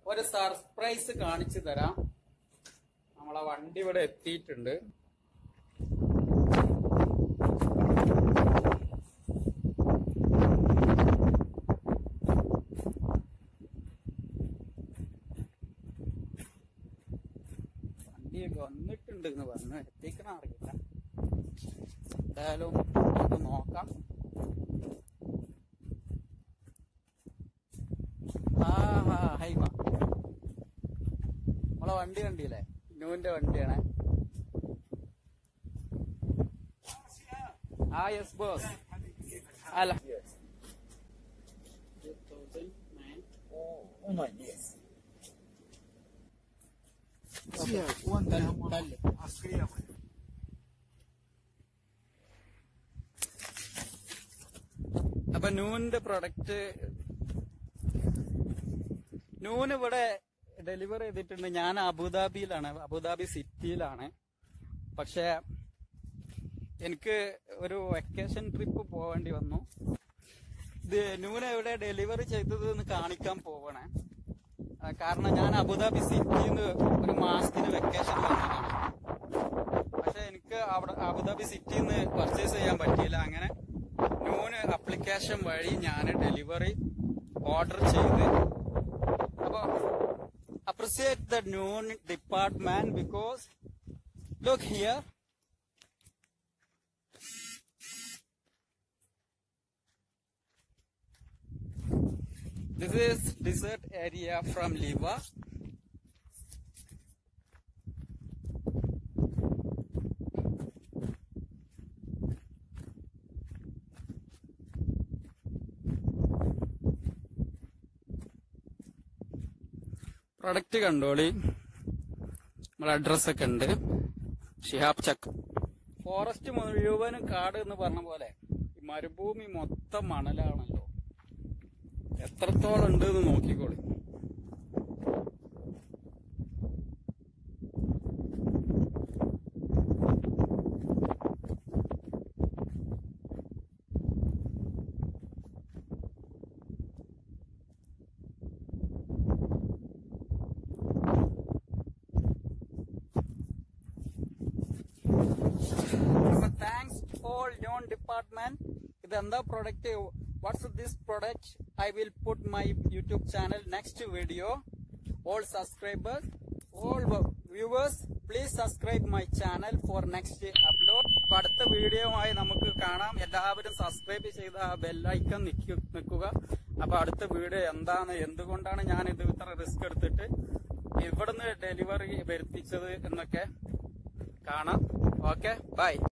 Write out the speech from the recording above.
ഒരു സർപ്രൈസ് കാണിച്ചു തരാം നമ്മളെ വണ്ടി ഇവിടെ എത്തിയിട്ടുണ്ട് വണ്ടി വന്നിട്ടുണ്ട് എന്ന് പറഞ്ഞു എത്തിക്കണ അറിയില്ല എന്തായാലും ഇത് നോക്കാം ആ ഹാ ഹൈമ നമ്മളെ വണ്ടി കണ്ടില്ലേ ന്യൂവിന്റെ വണ്ടിയാണ് ആ യെസ് ബോസ് അല്ല Oh my yes. Sia, kuanda Dale, mo. dale. Askriya mo. അപ്പൊ നൂന്റെ പ്രൊഡക്റ്റ് നൂന് ഇവിടെ ഡെലിവർ ചെയ്തിട്ടുണ്ട് ഞാൻ അബുദാബിയിലാണ് അബുദാബി സിറ്റിയിലാണ് പക്ഷെ എനിക്ക് ഒരു വെക്കേഷൻ ട്രിപ്പ് പോവേണ്ടി വന്നു ഇത് നൂന എവിടെ ഡെലിവറി ചെയ്തത് എന്ന് കാണിക്കാൻ പോവണേ ആ, കാരണം ഞാൻ അബുദാബി സിറ്റിന്ന് ഒരു മാസത്തിന് വെക്കേഷൻ വന്നതാണ് പക്ഷെ എനിക്ക് അവിടെ അബുദാബി സിറ്റിയിൽ നിന്ന് പർച്ചേസ് ചെയ്യാൻ പറ്റിയില്ല അങ്ങനെ ന്യൂന് അപ്ലിക്കേഷൻ വഴി ഞാൻ ഡെലിവറി ഓർഡർ ചെയ്ത് അപ്പൊ appreciate the Noon department because look here This is desert area from Liva. Product കണ്ടോളി നമ്മളെ അഡ്രസ് ഒക്കെ ഉണ്ട് ഷിഹാബ് ചക്ക് ഫോറസ്റ്റ് മുഴുവനും കാട് എന്ന് പറഞ്ഞ പോലെ ഈ മരുഭൂമി മൊത്തം മണലാണല്ലോ എത്രത്തോളം ഉണ്ട് എന്ന് നോക്കിക്കോളി താങ്ക്സ് ഓൾ യോൺ ഡിപ്പാർട്ട്മെന്റ് ഇതെന്താ product what's this product I will put my YouTube channel next video all subscribers all viewers please subscribe my channel for next upload അപ്പൊ അടുത്ത വീഡിയോയുമായി നമുക്ക് കാണാം എല്ലാവരും സബ്സ്ക്രൈബ് ചെയ്ത ആ ബെല്ലൈക്കൺ നിൽക്കുക അപ്പൊ അടുത്ത വീഡിയോ എന്താണ് എന്തുകൊണ്ടാണ് ഞാൻ ഇത് ഇത്ര റിസ്ക് എടുത്തിട്ട് ഇവിടുന്ന് ഡെലിവറി വരുത്തിച്ചത് എന്നൊക്കെ കാണാം ഓക്കെ ബൈ